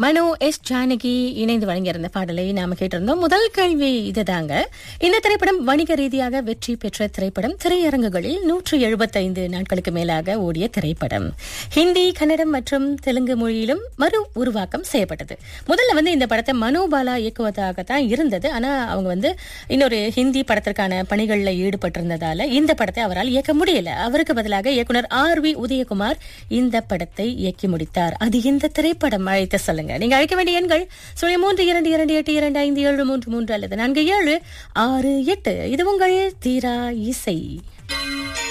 மனோ S Janaki இணைந்து வழங்கியிருந்த பாடலை நாம கேட்டிருந்தோம் முதல் கேள்வி இதுதாங்க இந்த திரைப்படம் வணிக ரீதியாக வெற்றி பெற்ற திரைப்படம் திரையரங்குகளில் நூற்று எழுபத்தைந்து நாட்களுக்கு மேலாக ஓடிய திரைப்படம் ஹிந்தி கன்னடம் மற்றும் தெலுங்கு மொழியிலும் மறு உருவாக்கம் செய்யப்பட்டது முதல்ல வந்து இந்த படத்தை மனோபாலா இயக்குவதாகத்தான் இருந்தது ஆனா அவங்க வந்து இன்னொரு ஹிந்தி படத்திற்கான பணிகளில் ஈடுபட்டிருந்ததால இந்த படத்தை அவரால் இயக்க முடியல அவருக்கு பதிலாக இயக்குனர் ஆர் வி உதயகுமார் இந்த படத்தை இயக்கி முடித்தார் அது இந்த திரைப்படம் அழைத்து சொல்லுங்க நீங்க அழைக்க வேண்டிய எண்கள் சுழிய மூன்று இரண்டு இரண்டு எட்டு இரண்டு ஐந்து ஏழு மூன்று மூன்று அல்லது நான்கு ஏழு ஆறு எட்டு இது உங்கள் தீரா இசை